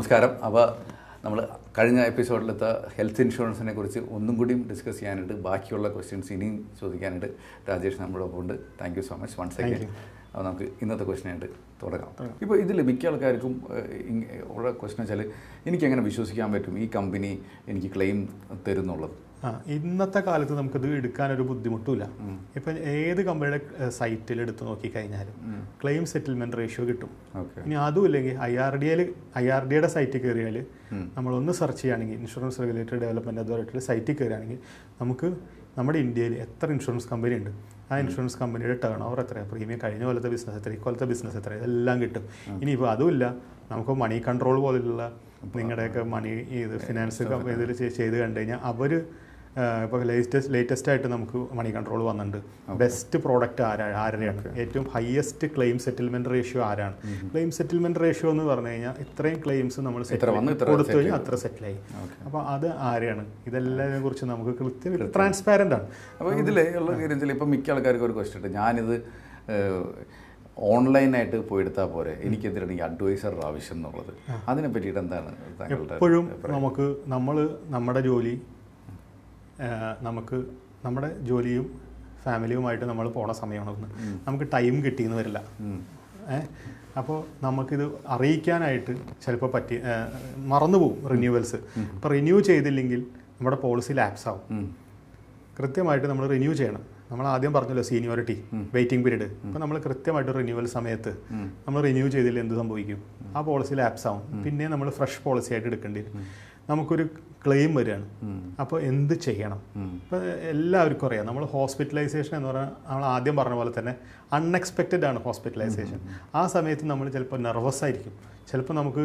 നമസ്കാരം അപ്പോൾ നമ്മൾ കഴിഞ്ഞ എപ്പിസോഡിലത്തെ ഹെൽത്ത് ഇൻഷുറൻസിനെ കുറിച്ച് ഒന്നും കൂടിയും ഡിസ്കസ് ചെയ്യാനായിട്ട് ബാക്കിയുള്ള ക്വസ്റ്റ്യൻസ് ഇനിയും ചോദിക്കാനായിട്ട് രാജേഷ് നമ്മളോടൊപ്പം ഉണ്ട് thank you so much once again അപ്പോൾ നമുക്ക് ഇന്നത്തെ ക്വസ്റ്റ്യൻ ആയിട്ട് തുടങ്ങാം ഇപ്പോൾ ഇതിൽ മിക്ക ആൾക്കാർക്കും ഏഹ്, ഇങ് ഉള്ള ക്വസ്റ്റ്യൻ വെച്ചാൽ എനിക്ക് എങ്ങനെ വിശ്വസിക്കാൻ പറ്റും ഈ കമ്പനി എനിക്ക് ക്ലെയിം തരുന്നുള്ളത് ആ ഇന്നത്തെ കാലത്ത് നമുക്കിത് എടുക്കാനൊരു ബുദ്ധിമുട്ടുമില്ല ഇപ്പം ഏത് കമ്പനിയുടെ സൈറ്റിൽ എടുത്ത് നോക്കിക്കഴിഞ്ഞാലും ക്ലെയിം സെറ്റിൽമെന്റ് റേഷ്യോ കിട്ടും ഓക്കെ ഇനി അതും ഇല്ലെങ്കിൽ I R D L I R ഡിയുടെ സൈറ്റിൽ കയറിയാൽ നമ്മളൊന്ന് സെർച്ച് ചെയ്യുകയാണെങ്കിൽ ഇൻഷുറൻസ് റെഗുലേറ്ററി ഡെവലപ്മെന്റ് അതോറിറ്റിയുടെ സൈറ്റിൽ കയറുകയാണെങ്കിൽ നമുക്ക് നമ്മുടെ ഇന്ത്യയിൽ എത്ര ഇൻഷുറൻസ് കമ്പനി ഉണ്ട് ആ ഇൻഷുറൻസ് കമ്പനിയുടെ ടേൺ ഓവർ എത്രയാണ് പ്രീമിയം കഴിഞ്ഞ കൊല്ലത്തെ ബിസിനസ് എത്ര ഇക്കൊല്ലത്തെ ബിസിനസ് എത്ര ഇതെല്ലാം കിട്ടും ഇനിയിപ്പോൾ അതുമില്ല നമുക്ക് മണി കൺട്രോൾ പോലുള്ള നിങ്ങളുടെയൊക്കെ മണി ഇത് ഫിനാൻസ് ഇതിൽ ചെയ്ത് കണ്ടു കഴിഞ്ഞാൽ അവർ ഇപ്പോൾ ലേറ്റസ്റ്റ് ലേറ്റസ്റ്റ് ആയിട്ട് നമുക്ക് മണി കൺട്രോൾ വന്നിട്ടുണ്ട് ബെസ്റ്റ് പ്രോഡക്റ്റ് ആരാ ആരുടെയാണ് ഏറ്റവും ഹയസ്റ്റ് ക്ലെയിം സെറ്റിൽമെന്റ് റേഷ്യോ ആരാണ് ക്ലെയിം സെറ്റിൽമെന്റ് റേഷ്യോ എന്ന് പറഞ്ഞു കഴിഞ്ഞാൽ ഇത്രയും ക്ലെയിംസ് നമ്മൾ ഇത്ര വന്ന് ഇത്ര കൊടുത്തു settle കഴിഞ്ഞാൽ അത്ര സെറ്റിലായി അപ്പോൾ അത് ആരെയാണ് ഇതെല്ലാം കുറിച്ച് നമുക്ക് കൃത്യം ട്രാൻസ്പാരന്റ് ആണ് അപ്പോൾ ഇതിൽ ഉള്ള കാര്യം വെച്ചാൽ ഇപ്പം മിക്ക ആൾക്കാർക്കും ഒരു ക്വസ്റ്റ്യൻ ഉണ്ട് ഞാനിത് ഏഹ്, ഓൺലൈനായിട്ട് പോയി എടുത്താൽ പോരെ എനിക്കെന്തിനാണ് ഈ അഡ്വൈസറുടെ ആവശ്യം എന്നുള്ളത് അതിനെ പറ്റിയിട്ട് എന്താണ് താങ്കളുടെ എപ്പോഴും നമുക്ക് നമ്മൾ നമ്മുടെ ജോലി ആ, നമുക്ക് നമ്മുടെ ജോലിയും ഫാമിലിയുമായിട്ട് നമ്മൾ പോണ സമയമാണെന്ന് നമുക്ക് ടൈം കിട്ടിയെന്ന് വരില്ല ഏ അപ്പോൾ നമുക്കിത് അറിയിക്കാനായിട്ട് ചിലപ്പോൾ പറ്റി ആ, മറന്നു പോകും റിന്യൂവൽസ് അപ്പോൾ റിന്യൂ ചെയ്തില്ലെങ്കിൽ നമ്മുടെ പോളിസി ലാപ്സ് ആവും ഉം. കൃത്യമായിട്ട് നമ്മൾ റിന്യൂ ചെയ്യണം നമ്മൾ ആദ്യം പറഞ്ഞല്ലോ സീനിയോറിറ്റി വെയിറ്റിംഗ് പീരീഡ് അപ്പോൾ നമ്മൾ കൃത്യമായിട്ട് റിന്യൂവൽ സമയത്ത് നമ്മൾ റിന്യൂ ചെയ്തില്ല എന്ത് സംഭവിക്കും ആ പോളിസി ലാപ്സ് ആവും പിന്നെ നമ്മൾ ഫ്രഷ് പോളിസി ആയിട്ട് എടുക്കേണ്ടി വരും നമുക്കൊരു ക്ലെയിം വരികയാണ് അപ്പോൾ എന്ത് ചെയ്യണം ഇപ്പോൾ എല്ലാവർക്കും അറിയാം നമ്മൾ ഹോസ്പിറ്റലൈസേഷൻ എന്ന് പറഞ്ഞാൽ നമ്മൾ ആദ്യം പറഞ്ഞ പോലെ തന്നെ അൺഎക്സ്പെക്റ്റഡ് ആണ് ഹോസ്പിറ്റലൈസേഷൻ ആ സമയത്ത് നമ്മൾ ചിലപ്പോൾ നെർവസ് ആയിരിക്കും ചിലപ്പോൾ നമുക്ക്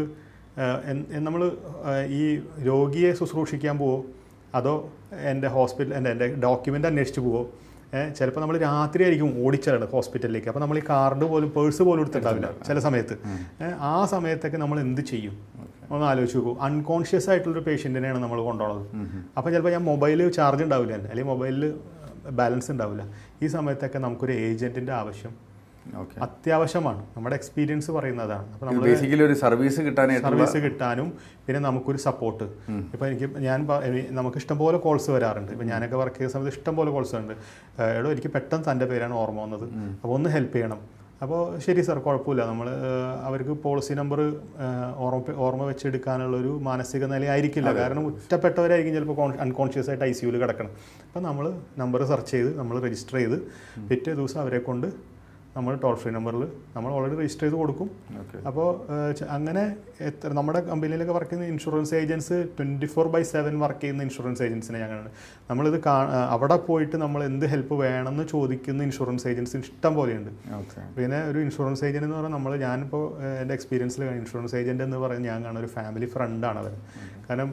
നമ്മൾ ഈ രോഗിയെ ശുശ്രൂഷിക്കാൻ പോവോ അതോ എൻ്റെ ഹോസ്പിറ്റൽ എൻ്റെ എൻ്റെ ഡോക്യുമെൻ്റ് അന്വേഷിച്ച് പോവോ ചിലപ്പോൾ നമ്മൾ രാത്രി ആയിരിക്കും ഓടിച്ചതാണ് ഹോസ്പിറ്റലിലേക്ക് അപ്പോൾ നമ്മൾ ഈ കാർഡ് പോലും പേഴ്സ് പോലും എടുത്തിട്ടുണ്ടാവില്ല ചില സമയത്ത് ഏ, ആ സമയത്തൊക്കെ നമ്മൾ എന്ത് ചെയ്യും ഒന്ന് ആലോചിച്ച് നോക്കൂ അൺകോൺഷ്യസ് ആയിട്ടുള്ളൊരു പേഷ്യൻറ്റിനെയാണ് നമ്മൾ കൊണ്ടുപോകുന്നത് അപ്പോൾ ചിലപ്പോൾ ഞാൻ മൊബൈൽ ചാർജ് ഉണ്ടാവില്ല തന്നെ അല്ലെങ്കിൽ മൊബൈലിൽ ബാലൻസ് ഉണ്ടാവില്ല ഈ സമയത്തൊക്കെ നമുക്കൊരു ഏജൻറ്റിൻ്റെ ആവശ്യം ഓക്കെ അത്യാവശ്യമാണ് നമ്മുടെ എക്സ്പീരിയൻസ് പറയുന്നതാണ് അപ്പോൾ നമ്മൾ ബേസിക്കലി ഒരു സർവീസ് കിട്ടാനായിട്ടുള്ള സർവീസ് കിട്ടാനും പിന്നെ നമുക്കൊരു സപ്പോർട്ട് ഇപ്പം എനിക്ക് ഞാൻ പ- എനി- നമുക്ക് ഇഷ്ടംപോലെ കോൾസ് വരാറുണ്ട് ഇപ്പം ഞാനൊക്കെ വർക്ക് ചെയ്ത സമയത്ത് ഇഷ്ടംപോലെ കോൾസ് ഉണ്ട് ഏഹ് എടോ എനിക്ക് പെട്ടെന്ന് തൻ്റെ പേരാണ് ഓർമ്മ വന്നത് അപ്പോൾ ഒന്ന് ഹെൽപ്പ് ചെയ്യണം അപ്പോൾ ശരി സാർ കുഴപ്പമില്ല നമ്മൾ അവർക്ക് പോളിസി നമ്പർ ഓർമ്മ ഓർമ്മ വെച്ചെടുക്കാനുള്ള ഒരു മാനസിക നില ആയിരിക്കില്ല കാരണം ഒറ്റപ്പെട്ടവരായിരിക്കും ചിലപ്പോൾ അൺകോൺഷ്യസ് ആയിട്ട് ഐ സിയുയിൽ കിടക്കണം അപ്പോൾ നമ്മൾ നമ്പർ സെർച്ച് ചെയ്ത് നമ്മൾ രജിസ്റ്റർ ചെയ്ത് പിറ്റേ ദിവസം അവരെ കൊണ്ട് നമ്മൾ ടോൾ ഫ്രീ നമ്പറിൽ നമ്മൾ ഓൾറെഡി രജിസ്റ്റർ ചെയ്ത് കൊടുക്കും ഓക്കെ അപ്പോൾ അങ്ങനെ എത്ര നമ്മുടെ കമ്പനിയിലൊക്കെ വർക്ക് ചെയ്യുന്ന insurance agents twenty four by seven work ചെയ്യുന്ന ഇൻഷുറൻസ് ഏജൻസിനെ ഞങ്ങളാണ് നമ്മളിത് കാ ആ, അവിടെ പോയിട്ട് നമ്മൾ എന്ത് ഹെൽപ്പ് വേണമെന്ന് ചോദിക്കുന്ന ഇൻഷുറൻസ് ഏജൻസി ഇഷ്ടം പോലെയുണ്ട് ഓക്കെ പിന്നെ ഒരു ഇൻഷുറൻസ് ഏജൻറ്റ് എന്ന് പറഞ്ഞാൽ നമ്മൾ ഞാനിപ്പോൾ ഏഹ്, എൻ്റെ എക്സ്പീരിയൻസിൽ ഇൻഷുറൻസ് ഏജൻറ്റ് എന്ന് പറയുന്നത് ഞാൻ കാണുന്ന ഒരു ഫാമിലി ഫ്രണ്ടാണ് അവർ കാരണം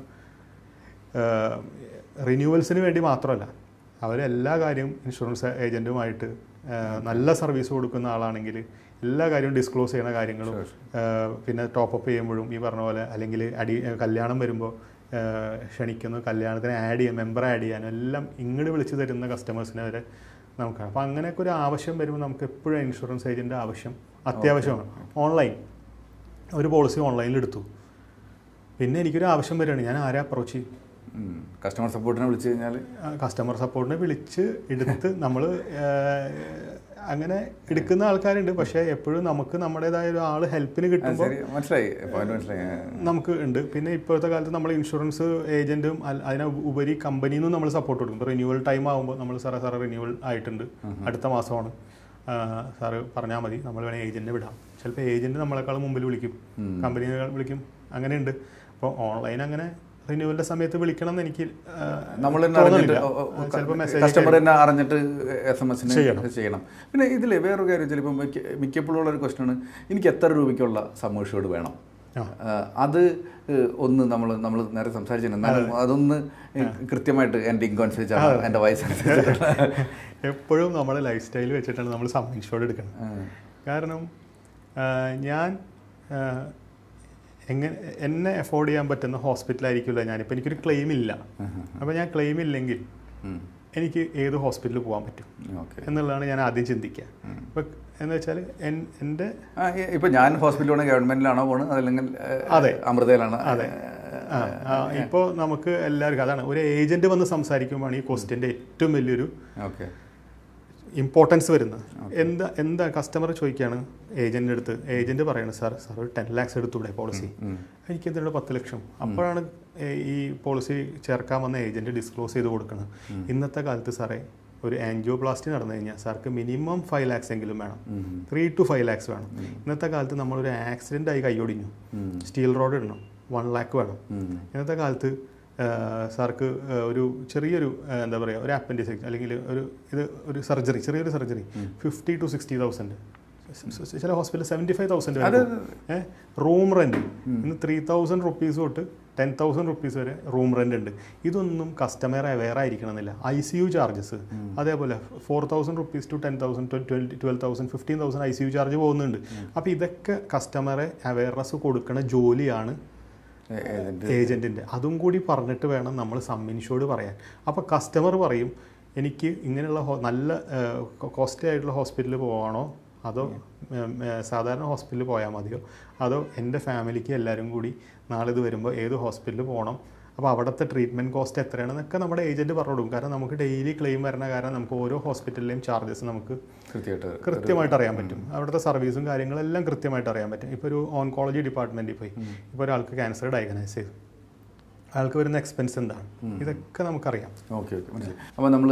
റിന്യൂവൽസിന് വേണ്ടി മാത്രമല്ല അവർ എല്ലാ കാര്യവും ഇൻഷുറൻസ് ഏജൻറ്റുമായിട്ട് നല്ല സർവീസ് കൊടുക്കുന്ന ആളാണെങ്കിൽ എല്ലാ കാര്യവും ഡിസ്ക്ലോസ് ചെയ്യുന്ന കാര്യങ്ങളും ഏഹ്, പിന്നെ ടോപ്പപ്പ് ചെയ്യുമ്പോഴും ഈ പറഞ്ഞ പോലെ അല്ലെങ്കിൽ അടി കല്യാണം വരുമ്പോൾ ഏഹ്, ക്ഷണിക്കുന്നു കല്യാണത്തിന് ആഡ് ചെയ്യാൻ മെമ്പർ ആഡ് ചെയ്യാനും എല്ലാം ഇങ്ങോട്ട് വിളിച്ച് തരുന്ന കസ്റ്റമേഴ്സിനെ വരെ നമുക്കാണ് അപ്പോൾ അങ്ങനെയൊക്കെ ഒരു ആവശ്യം വരുമ്പോൾ നമുക്ക് എപ്പോഴും ഇൻഷുറൻസ് ഏജൻറ്റ് ആവശ്യം അത്യാവശ്യമാണ് ഓൺലൈൻ ഒരു പോളിസി ഓൺലൈനിൽ എടുത്തു പിന്നെ എനിക്കൊരു ആവശ്യം വരികയാണ് ഞാൻ ആരെ അപ്രോച്ച് ചെയ്യും കസ്റ്റമർ സപ്പോർട്ടിനെ വിളിച്ചു കഴിഞ്ഞാൽ കസ്റ്റമർ സപ്പോർട്ടിനെ വിളിച്ച് എടുത്ത് നമ്മൾ അങ്ങനെ എടുക്കുന്ന ആൾക്കാരുണ്ട് പക്ഷേ എപ്പോഴും നമുക്ക് നമ്മുടേതായ ഒരു ആൾ ഹെൽപ്പിന് കിട്ടുമ്പോൾ ശരി മനസ്സിലായി പോയിന്റ് മനസ്സിലായി നമുക്ക് ഉണ്ട് പിന്നെ ഇപ്പോഴത്തെ കാലത്ത് നമ്മൾ ഇൻഷുറൻസ് ഏജന്റും അൽ- അതിന് ഉപരി കമ്പനിയിൽ നിന്നും നമ്മൾ സപ്പോർട്ട് കൊടുക്കും ഇപ്പോൾ റിന്യൂവൽ ടൈം ആകുമ്പോൾ നമ്മൾ സാറേ സാറേ റിന്യൂവൽ ആയിട്ടുണ്ട് അടുത്ത മാസമാണ് ആ, സാറ് പറഞ്ഞാൽ മതി നമ്മൾ വേണമെങ്കിൽ ഏജന്റിനെ വിടാം ചിലപ്പോൾ ഏജന്റ് നമ്മളെക്കാൾ മുമ്പിൽ വിളിക്കും കമ്പനികൾ വിളിക്കും അങ്ങനെയുണ്ട് അപ്പോൾ ഓൺലൈൻ അങ്ങനെ റിന്യൂവലിന്റെ സമയത്ത് വിളിക്കണം എന്ന് എനിക്ക് ആ, നമ്മൾ തന്നെ അറിഞ്ഞിട്ട് തോന്നുന്നില്ല. ചിലപ്പോൾ മെസ്സേജ് കസ്റ്റമർ തന്നെ അറിഞ്ഞിട്ട് എസ് എം എസിന് ചെയ്യണം. ചെയ്യണം പിന്നെ ഇതിൽ വേറൊരു കാര്യം വെച്ചാൽ ഇപ്പം മിക്ക മിക്കപ്പോഴും ഉള്ള ഒരു ക്വസ്റ്റ്യൻ എനിക്ക് എത്ര രൂപയ്ക്കുള്ള സമ്മേഴ്ഷോട് വേണം ആ. ആ, അത് ഏഹ്, ഒന്ന് നമ്മൾ നമ്മൾ നേരെ സംസാരിച്ചിട്ടുണ്ട് എന്നാലും അതൊന്ന് കൃത്യമായിട്ട് എൻ്റെ ഇൻകം അനുസരിച്ചാണ് എൻ്റെ വയസ്സനുസരിച്ചാണ് എപ്പോഴും നമ്മുടെ ലൈഫ് സ്റ്റൈൽ വെച്ചിട്ടാണ് നമ്മൾ സം ഇൻഷുർഡ് എടുക്കുന്നത് കാരണം ആ, ഞാൻ ആ, എങ്ങനെ എന്നെ അഫോർഡ് ചെയ്യാൻ പറ്റുന്ന ഹോസ്പിറ്റലായിരിക്കില്ല ഞാനിപ്പോൾ എനിക്കൊരു ക്ലെയിം ഇല്ല അപ്പോൾ ഞാൻ ക്ലെയിം ഇല്ലെങ്കിൽ എനിക്ക് ഏത് ഹോസ്പിറ്റലിൽ പോകാൻ പറ്റും ഓക്കെ എന്നുള്ളതാണ് ഞാൻ ആദ്യം ചിന്തിക്കുക ഇപ്പം എന്ന് വെച്ചാൽ എൻ്റെ ആ, ഇ- ഇപ്പൊ ഞാൻ ഹോസ്പിറ്റലിൽ പോകണ ഗവൺമെന്റിലാണോ പോണത് അതല്ലെങ്കിൽ ഏ, അതെ. അമൃതയിലാണോ അതെ ഇപ്പോൾ നമുക്ക് എല്ലാവർക്കും അതാണ് ഒരു ഏജന്റ് വന്ന് സംസാരിക്കുമ്പോഴാണ് ഈ ക്വസ്റ്റ്യൻ്റെ ഏറ്റവും വലിയൊരു ഓക്കെ ഇമ്പോർട്ടൻസ് വരുന്നത് എന്താ എന്താ കസ്റ്റമർ ചോദിക്കുകയാണ് ഏജന്റിൻ്റെ അടുത്ത് ഏജന്റ് പറയണത് സാർ സാർ ഒരു ടെൻ ലാക്സ് എടുത്തൂടെ പോളിസി എനിക്ക് എന്തിനാണ് പത്ത് ലക്ഷം അപ്പോഴാണ് ഏ- ഈ പോളിസി ചേർക്കാൻ വന്ന ഏജന്റ് ഡിസ്ക്ലോസ് ചെയ്ത് കൊടുക്കുന്നത് ഇന്നത്തെ കാലത്ത് സാറേ ഒരു ആൻജിയോപ്ലാസ്റ്റി നടന്നു കഴിഞ്ഞാൽ സാർക്ക് മിനിമം ഫൈവ് ലാക്സ് എങ്കിലും വേണം ത്രീ ടു ഫൈവ് ലാക്സ് വേണം ഇന്നത്തെ കാലത്ത് നമ്മളൊരു ആക്സിഡന്റ് ആയി കൈയൊടിഞ്ഞു സ്റ്റീൽ റോഡ് ഇടണം വൺ ലാക്ക് വേണം ഇന്നത്തെ കാലത്ത് ആ, സാർക്ക് ആ, ഒരു ചെറിയൊരു ആ, എന്താ പറയുക ഒരു അപ്പൻഡിക്സ് അല്ലെങ്കിൽ ഒരു ഇത് ഒരു സർജറി ചെറിയൊരു surgery fifty two sixty thousand ചില ഹോസ്പിറ്റലിൽ സെവൻറ്റി ഫൈവ് തൗസൻഡ് വരെ ഏഹ് റൂം റെന്റ് ഇന്ന് ത്രീ തൗസൻഡ് റുപ്പീസ് തൊട്ട് ടെൻ തൗസൻഡ് റുപ്പീസ് വരെ റൂം റെന്റ് ഉണ്ട് ഇതൊന്നും കസ്റ്റമർ അവെയർ ആയിരിക്കണമെന്നില്ല ഐ സി യു ചാർജസ് അതേപോലെ four thousand rupees to ten thousand twelve twelve thousand fifteen thousand I C U charge പോകുന്നുണ്ട് അപ്പോൾ ഇതൊക്കെ കസ്റ്റമറെ അവെയർനെസ് കൊടുക്കുന്ന ജോലിയാണ് ഏജന്റിന്റെ അതും കൂടി പറഞ്ഞിട്ട് വേണം നമ്മൾ സമ്മിൻഷോട് പറയാൻ അപ്പോൾ കസ്റ്റമർ പറയും എനിക്ക് ഇങ്ങനെയുള്ള ഹോ- നല്ല കോസ്റ്റ്ലി ആയിട്ടുള്ള ഹോസ്പിറ്റലിൽ പോകണോ അതോ ഉം, ഏ, സാധാരണ ഹോസ്പിറ്റലിൽ പോയാൽ മതിയോ അതോ എൻ്റെ ഫാമിലിക്ക് എല്ലാവരും കൂടി നാളെ ഇത് വരുമ്പോൾ ഏത് ഹോസ്പിറ്റലിൽ പോകണം അപ്പോൾ അവിടുത്തെ ട്രീറ്റ്മെൻറ്റ് കോസ്റ്റ് എത്രയാണെന്നൊക്കെ നമ്മുടെ ഏജൻറ്റ് പറഞ്ഞു കൊടുക്കും കാരണം നമുക്ക് ഡെയിലി ക്ലെയിം വരുന്ന കാരണം നമുക്ക് ഓരോ ഹോസ്പിറ്റലിലെയും ചാർജസ് നമുക്ക് കൃത്യമായിട്ട് കൃത്യമായിട്ട് അറിയാൻ പറ്റും അവിടുത്തെ സർവീസും കാര്യങ്ങളെല്ലാം കൃത്യമായിട്ട് അറിയാൻ പറ്റും ഇപ്പോൾ ഒരു ഓൺകോളജി ഡിപ്പാർട്ട്മെൻറ്റിൽ പോയി ഇപ്പോൾ ഒരാൾക്ക് ക്യാൻസർ ഡയഗ്നൈസ് ചെയ്തു അയാൾക്ക് വരുന്ന എക്സ്പെൻസ് എന്താണ് ഇതൊക്കെ നമുക്കറിയാം ഓക്കെ ഓക്കെ മനസ്സിലായി അപ്പോൾ നമ്മൾ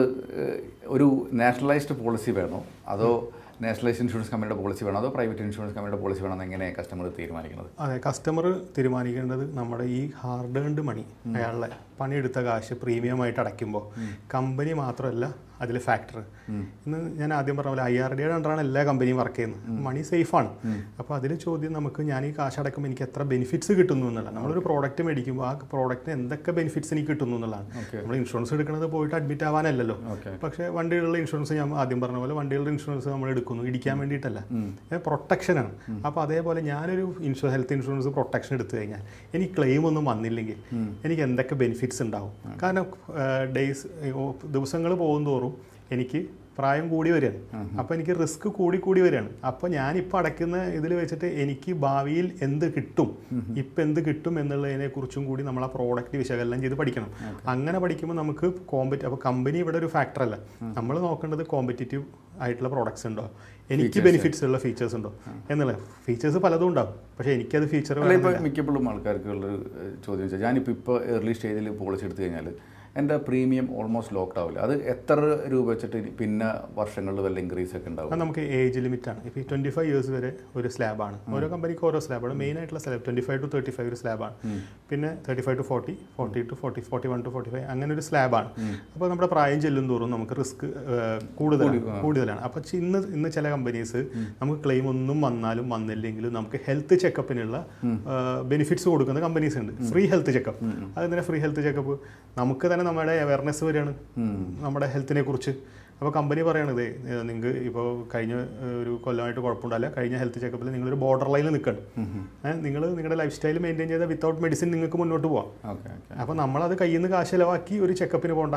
ഒരു നാഷണലൈസ്ഡ് പോളിസി വേണോ അതോ നാഷണലൈസ്ഡ് ഇൻഷുറൻസ് കമ്പനിയുടെ പോളിസി വേണോ അതോ പ്രൈവറ്റ് ഇൻഷുറൻസ് കമ്പനിയുടെ പോളിസി വേണോ എന്ന് എങ്ങനെയാണ് കസ്റ്റമർ തീരുമാനിക്കുന്നത് അതെ കസ്റ്റമർ തീരുമാനിക്കേണ്ടത് നമ്മുടെ ഈ ഹാർഡ് ഏൺഡ് മണി അയാളുടെ പണിയെടുത്ത കാശ് പ്രീമിയമായിട്ട് അടയ്ക്കുമ്പോൾ കമ്പനി മാത്രമല്ല അതിൽ ഫാക്ടർ ഇന്ന് ഞാൻ ആദ്യം പറഞ്ഞ പോലെ ഐ ആർ ഡിയുടെ അണ്ടറാണ് എല്ലാ കമ്പനിയും വർക്ക് ചെയ്യുന്നത് മണി സേഫാണ് അപ്പോൾ അതിൽ ചോദ്യം നമുക്ക് ഞാൻ ഈ കാശ് അടക്കുമ്പോൾ എനിക്ക് എത്ര ബെനിഫിറ്റ്സ് കിട്ടുന്നു എന്നുള്ളതാണ് നമ്മളൊരു പ്രോഡക്റ്റ് മേടിക്കുമ്പോൾ ആ പ്രോഡക്റ്റിന് എന്തൊക്കെ ബെനിഫിറ്റ്സ് എനിക്ക് കിട്ടുന്നു എന്നുള്ളതാണ് നമ്മൾ ഇൻഷുറൻസ് എടുക്കുന്നത് പോയിട്ട് അഡ്മിറ്റ് ആവാനല്ലല്ലോ ഓക്കെ പക്ഷേ വണ്ടികളുടെ ഇൻഷുറൻസ് ഞാൻ ആദ്യം പറഞ്ഞ പോലെ വണ്ടികളുടെ ഇൻഷുറൻസ് നമ്മൾ എടുക്കുന്നു ഇടിക്കാൻ വേണ്ടിയിട്ടല്ല പ്രൊട്ടക്ഷനാണ് അപ്പോൾ അതേപോലെ ഞാനൊരു ഇൻഷുർ ഹെൽത്ത് ഇൻഷുറൻസ് പ്രൊട്ടക്ഷൻ എടുത്തു കഴിഞ്ഞാൽ എനിക്ക് ക്ലെയിം ഒന്നും വന്നില്ലെങ്കിൽ എനിക്ക് എന്തൊക്കെ ബെനിഫിറ്റ്സ് ഉണ്ടാവും കാരണം ഡേയ്സ് ദിവസങ്ങൾ പോകും തോറും എനിക്ക് പ്രായം കൂടി വരികയാണ് അപ്പോൾ എനിക്ക് റിസ്ക് കൂടി കൂടി വരികയാണ് അപ്പോൾ ഞാനിപ്പോൾ അടയ്ക്കുന്ന ഇതിൽ വെച്ചിട്ട് എനിക്ക് ഭാവിയിൽ എന്ത് കിട്ടും ഇപ്പം എന്ത് കിട്ടും എന്നുള്ളതിനെ കുറിച്ചും കൂടി നമ്മൾ ആ പ്രോഡക്റ്റ് വിശകലനം ചെയ്ത് പഠിക്കണം അങ്ങനെ പഠിക്കുമ്പോൾ നമുക്ക് കോമ്പറ്റ് അപ്പോൾ കമ്പനി ഇവിടെ ഒരു ഫാക്ടർ അല്ല നമ്മൾ നോക്കേണ്ടത് കോമ്പറ്റീറ്റീവ് ആയിട്ടുള്ള പ്രോഡക്ട്സ് ഉണ്ടോ എനിക്ക് ബെനിഫിറ്റ്സ് ഉള്ള ഫീച്ചേഴ്സ് ഉണ്ടോ എന്നുള്ള ഫീച്ചേഴ്സ് പലതും ഉണ്ടാവും പക്ഷേ എനിക്കത് ഫീച്ചർ അല്ല ഇപ്പോൾ മിക്കപ്പോഴും ആൾക്കാർക്ക് ഉള്ളൊരു ഏഹ്, ചോദ്യം വെച്ചാൽ ഞാനിപ്പോൾ ഇപ്പോൾ ഏർലി സ്റ്റേജിൽ പോളിസി എടുത്തു കഴിഞ്ഞാൽ എൻ്റെ പ്രീമിയം ഓൾമോസ്റ്റ് ലോക്ക്ഡ് ആവില്ല അത് എത്ര രൂപ വെച്ചിട്ട് ഇനി പിന്നെ വർഷങ്ങളിൽ വല്ല ഇൻക്രീസ് ഒക്കെ ഉണ്ടാവും അത് നമുക്ക് ഏജ് ലിമിറ്റ് ആണ് ഇപ്പോൾ ഈ ട്വൻറ്റി ഫൈവ് ഇയേഴ്സ് വരെ ഒരു സ്ലാബാണ് ഓരോ കമ്പനിക്ക് ഓരോ സ്ലാബാണ് മെയിൻ ആയിട്ടുള്ള slab twenty five to thirty five ഒരു സ്ലാബാണ് പിന്നെ thirty five to forty forty to forty forty one to forty five അങ്ങനെ ഒരു സ്ലാബാണ് അപ്പോൾ നമ്മുടെ പ്രായം ചെല്ലും തോറും നമുക്ക് റിസ്ക് കൂടുതലാണ് കൂടുതലാണ് അപ്പോൾ ഇന്ന് ഇന്ന് ചില കമ്പനീസ് നമുക്ക് ക്ലെയിം ഒന്നും വന്നാലും വന്നില്ലെങ്കിലും നമുക്ക് ഹെൽത്ത് ചെക്കപ്പിനുള്ള ബെനിഫിറ്റ്സ് കൊടുക്കുന്ന കമ്പനീസ് ഉണ്ട് ഫ്രീ ഹെൽത്ത് ചെക്കപ്പ് അതെന്തിനാ ഫ്രീ ഹെൽത്ത് ചെക്കപ്പ് നമുക്ക് തന്നെ നമ്മുടെ അവയർനെസ് വരികയാണ് നമ്മുടെ ഹെൽത്തിനെ കുറിച്ച് അപ്പോൾ കമ്പനി പറയണത് നിങ്ങൾക്ക് ഇപ്പോൾ കഴിഞ്ഞ ഏഹ്, ഒരു കൊല്ലമായിട്ട് കുഴപ്പമുണ്ടാവില്ല കഴിഞ്ഞ ഹെൽത്ത് ചെക്കപ്പിൽ നിങ്ങളൊരു ബോർഡർ ലൈനിൽ നിൽക്കണം നിങ്ങൾ നിങ്ങളുടെ ലൈഫ് സ്റ്റൈൽ മെയിൻറ്റെയിൻ ചെയ്താൽ വിത്തൗട്ട് മെഡിസിൻ നിങ്ങൾക്ക് മുന്നോട്ട് പോവാം ഓക്കെ ഓക്കെ അപ്പോൾ നമ്മളത് കയ്യിൽ നിന്ന് കാശ് ചിലവാക്കി ഒരു ചെക്കപ്പിന് പോകണ്ട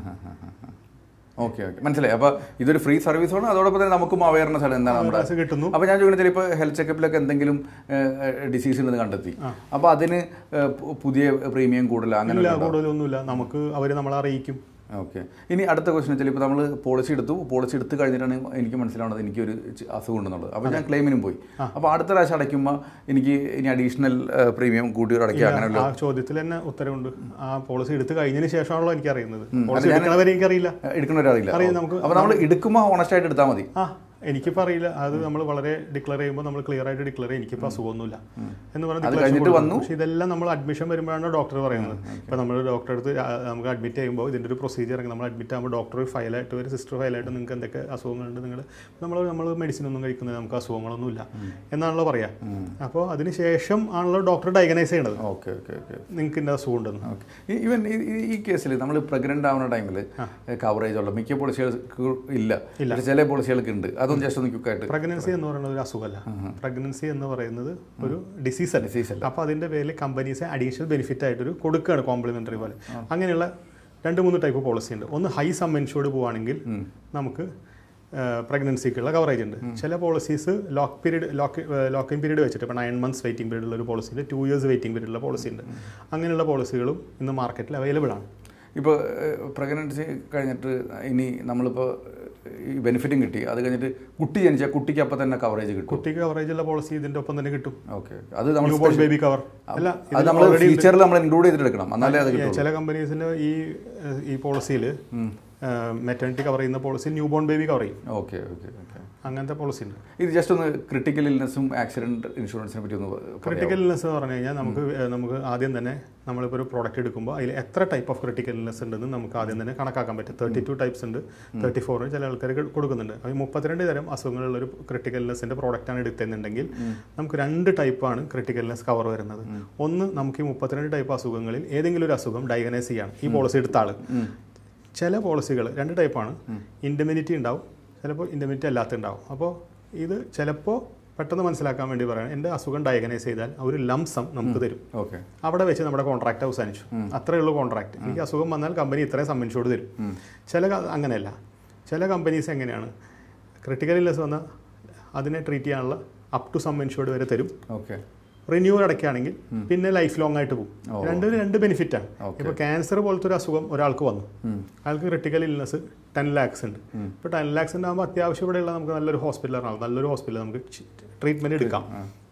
ഓക്കെ ഓക്കെ മനസ്സിലായി അപ്പോൾ ഇതൊരു ഫ്രീ സർവീസാണ് അതോടൊപ്പം തന്നെ നമുക്കും അവയർനെസ് ആണ് എന്താണ് നമ്മുടെ കാശ് കിട്ടുന്നു അപ്പോൾ ഞാൻ ചോദിക്കുന്നത് ഇപ്പോൾ ഹെൽത്ത് ചെക്കപ്പിലൊക്കെ എന്തെങ്കിലും ഡിസീസ് ഉണ്ടെന്ന് കണ്ടെത്തി അപ്പോൾ അതിന് ഏഹ്, പു- പുതിയ പ്രീമിയം കൂടുതൽ അങ്ങനെ ഇല്ല കൂടുതലൊന്നുമില്ല നമുക്ക് അവർ നമ്മളെ അറിയിക്കും ഓക്കെ ഇനി അടുത്ത ക്വസ്റ്റൻ വെച്ചാൽ ഇപ്പോൾ നമ്മൾ പോളിസി എടുത്തു പോളിസി എടുത്ത് കഴിഞ്ഞിട്ടാണ് എനിക്ക് മനസ്സിലാവുന്നത് എനിക്കൊരു ചി- അസുഖം ഉണ്ടെന്നുള്ളത് അപ്പോൾ ഞാൻ ക്ലെയിമിനും പോയി അപ്പോൾ അടുത്ത പ്രാവശ്യം അടയ്ക്കുമ്പോൾ എനിക്ക് ഇനി അഡീഷണൽ പ്രീമിയം കൂട്ടി അടയ്ക്കുക അങ്ങനെ ആ ചോദ്യത്തിൽ തന്നെ ഉത്തരവുണ്ട് ആ പോളിസി എടുത്ത് കഴിഞ്ഞതിന് ശേഷമാണല്ലോ എനിക്ക് അറിയുന്നത് പോളിസി എടുക്കണവരെ എനിക്കറിയില്ല എടുക്കുന്നവരറിയില്ല അറിയാം, നമുക്ക് അപ്പോൾ നമ്മൾ എടുക്കുമ്പോൾ ഓണസ്റ്റ് ആയിട്ട് എടുത്താൽ മതി ആ എനിക്കിപ്പോൾ അറിയില്ല അത് നമ്മൾ വളരെ ഡിക്ലെയർ ചെയ്യുമ്പോൾ നമ്മൾ ക്ലിയർ ആയിട്ട് ഡിക്ലെയർ ചെയ്യും എനിക്കിപ്പോൾ അസുഖമൊന്നുമില്ല എന്ന് പറഞ്ഞ് declaration കഴിഞ്ഞിട്ട് കൊടുക്കും. വന്നു? പക്ഷേ ഇതെല്ലാം നമ്മൾ അഡ്മിഷൻ വരുമ്പോഴാണ് ഡോക്ടർ പറയുന്നത് ഇപ്പോൾ നമ്മൾ ഡോക്ടറെ അടുത്ത് ആ, നമുക്ക് അഡ്മിറ്റ് ചെയ്യുമ്പോൾ ഇതിൻ്റെ ഒരു പ്രൊസീജിയർ നമ്മൾ അഡ്മിറ്റ് ആകുമ്പോൾ ഡോക്ടർ ഫയലായിട്ട് ഒരു സിസ്റ്റർ ഫയലായിട്ട് നിങ്ങൾക്ക് എന്തൊക്കെ അസുഖങ്ങളുണ്ട് നിങ്ങൾ നമ്മൾ നമ്മൾ മെഡിസിൻ ഒന്നും കഴിക്കുന്നത് നമുക്ക് അസുഖങ്ങളൊന്നുമില്ല എന്നാണല്ലോ പറയാ അപ്പോൾ അതിന് ശേഷം ആണല്ലോ ഡോക്ടർ ഡയഗ്നൈസ് ചെയ്യണത് ഓക്കെ ഓക്കെ ഓക്കെ നിങ്ങൾക്ക് ഇന്ന അസുഖം ഉണ്ടെന്ന് ഓക്കെ ഈവൻ ഈ കേസിൽ നമ്മൾ പ്രഗ്നന്റ് ആവുന്ന ടൈമിൽ കവറേജ് ഉള്ള മിക്ക പോളിസികൾക്ക് ഇല്ല പക്ഷേ ചില പോളിസികൾക്ക് ഉണ്ട് അതൊന്നും ജസ്റ്റ് ഒന്ന് ക്വിക്കായിട്ട് പ്രഗ്നൻസി എന്ന് പറയുന്നത് ഒരു അസുഖമല്ല പ്രഗ്നൻസി എന്ന് പറയുന്നത് ഒരു ഡിസീസ് അല്ല Disease അപ്പോൾ അതിൻ്റെ പേരിൽ കമ്പനീസ് അഡീഷണൽ ബെനിഫിറ്റ് ആയിട്ടൊരു കൊടുക്കുകയാണ് കോംപ്ലിമെൻ്ററി പോലെ അങ്ങനെയുള്ള രണ്ട് മൂന്ന് ടൈപ്പ് പോളിസി ഉണ്ട് ഒന്ന് ഹൈ സം ഇൻഷുർഡ് പോവുകയാണെങ്കിൽ നമുക്ക് പ്രഗ്നൻസിക്കുള്ള കവറേജ് ഉണ്ട് ചില policies lock period lock lock in period വെച്ചിട്ട് ഇപ്പോൾ നയൻ മന്ത്സ് വെയിറ്റിംഗ് പീരീഡ് ഉള്ള ഒരു പോളിസി ഉണ്ട് ടു ഇയേഴ്സ് വെയിറ്റിംഗ് പീരീഡ് ഉള്ള പോളിസി ഉണ്ട് അങ്ങനെയുള്ള പോളിസികളും ഇന്ന് മാർക്കറ്റിൽ അവൈലബിൾ ആണ് ഇപ്പോൾ പ്രഗ്നൻസി കഴിഞ്ഞിട്ട് ഇനി നമ്മളിപ്പോൾ ഈ ബെനിഫിറ്റും കിട്ടി അത് കഴിഞ്ഞിട്ട് കുട്ടി ജനിച്ചാൽ കുട്ടിക്ക് അപ്പം തന്നെ കവറേജ് കിട്ടും കുട്ടിക്ക് കവറേജ് ഉള്ള പോളിസി ഇതിന്റെ ഒപ്പം തന്നെ കിട്ടും ഓക്കെ അത് നമ്മൾ ന്യൂ ബോൺ ബേബി കവർ അല്ല അത് നമ്മൾ ഫീച്ചറിൽ നമ്മൾ ഇൻക്ലൂഡ് ചെയ്തിട്ട് എടുക്കണം എന്നാലേ അത് കിട്ടും ചില കമ്പനീസിന്റെ ഈ ഏഹ്, ഈ പോളിസിയിൽ മെറ്റേണിറ്റി കവർ ചെയ്യുന്ന policy new born baby cover ചെയ്യും ഓക്കെ ഓക്കെ ഓക്കെ അങ്ങനത്തെ പോളിസി ഉണ്ട് ഇത് ജസ്റ്റ് ഒന്ന് ക്രിട്ടിക്കൽ ഇൽനെസ്സും ആക്സിഡന്റ് ഇൻഷുറൻസിനെ പറ്റി ഒന്ന് പറയാമോ? ക്രിട്ടിക്കൽ ഇൽനെസ് എന്ന് പറഞ്ഞു കഴിഞ്ഞാൽ നമുക്ക് ഏഹ്, നമുക്ക് ആദ്യം തന്നെ നമ്മളിപ്പോൾ ഒരു പ്രോഡക്റ്റ് എടുക്കുമ്പോൾ അതിൽ എത്ര ടൈപ്പ് ഓഫ് ക്രിട്ടിക്കൽ ഇൽനെസ് ഉണ്ടെന്ന് നമുക്ക് ആദ്യം തന്നെ കണക്കാക്കാൻ പറ്റും തേർട്ടി ടു ടൈപ്സ് ഉണ്ട് തേർട്ടി ഫോർ ചില ആൾക്കാർ കൊടുക്കുന്നുണ്ട് അപ്പോൾ മുപ്പത്തിരണ്ട് തരം അസുഖങ്ങളുള്ള ഒരു ക്രിട്ടിക്കൽ ഇൽനെസിന്റെ പ്രോഡക്റ്റാണ് എടുത്തെന്നുണ്ടെങ്കിൽ നമുക്ക് രണ്ട് ടൈപ്പാണ് ക്രിട്ടിക്കൽ ഇൽനെസ് കവർ വരുന്നത് ഒന്ന് നമുക്ക് ഈ മുപ്പത്തിരണ്ട് ടൈപ്പ് അസുഖങ്ങളിൽ ഏതെങ്കിലും ഒരു അസുഖം ഡയഗ്നൈസ് ചെയ്യാണ് ഈ പോളിസി എടുത്ത ആൾ ചില പോളിസികൾ രണ്ട് ടൈപ്പാണ് ഇൻഡമിനിറ്റി ഉണ്ടാവും ചിലപ്പോൾ ഇൻഡമിനിറ്റി അല്ലാത്ത ഉണ്ടാവും അപ്പോൾ ഇത് ചിലപ്പോൾ പെട്ടെന്ന് മനസ്സിലാക്കാൻ വേണ്ടി പറയണം എൻ്റെ അസുഖം ഡയഗ്നൈസ് ചെയ്താൽ ആ ഒരു ലംസം നമുക്ക് തരും ഓക്കെ അവിടെ വെച്ച് നമ്മുടെ കോൺട്രാക്ട് അവസാനിച്ചു അത്രയേ ഉള്ളൂ കോൺട്രാക്ട് എനിക്ക് അസുഖം വന്നാൽ കമ്പനി ഇത്രയും സമ്മൻഷോട് തരും ചില ക- അങ്ങനെയല്ല ചില കമ്പനീസ് എങ്ങനെയാണ് ക്രിട്ടിക്കൽ ഇല്ലസ് വന്നാൽ അതിനെ ട്രീറ്റ് ചെയ്യാനുള്ള അപ് ടു സമ്മൻഷോട് വരെ തരും ഓക്കെ റിന്യൂവൽ അടയ്ക്കുകയാണെങ്കിൽ പിന്നെ ലൈഫ് ലോങ് ആയിട്ട് പോകും രണ്ടിന് രണ്ട് ബെനിഫിറ്റ് ആണ് Okay. ഇപ്പോൾ ക്യാൻസർ പോലത്തെ ഒരു അസുഖം ഒരാൾക്ക് വന്നു അയാൾക്ക് ക്രിട്ടിക്കൽ ഇൽനെസ് ടെൻ ലാക്സ് ഉണ്ട് ഇപ്പോൾ ടെൻ ലാക്സ് ഉണ്ടാകുമ്പോൾ അത്യാവശ്യം ഇവിടെയുള്ള നമുക്ക് നല്ലൊരു ഹോസ്പിറ്റലാണ് നല്ലൊരു ഹോസ്പിറ്റൽ നമുക്ക് ട്രീറ്റ്മെന്റ് എടുക്കാം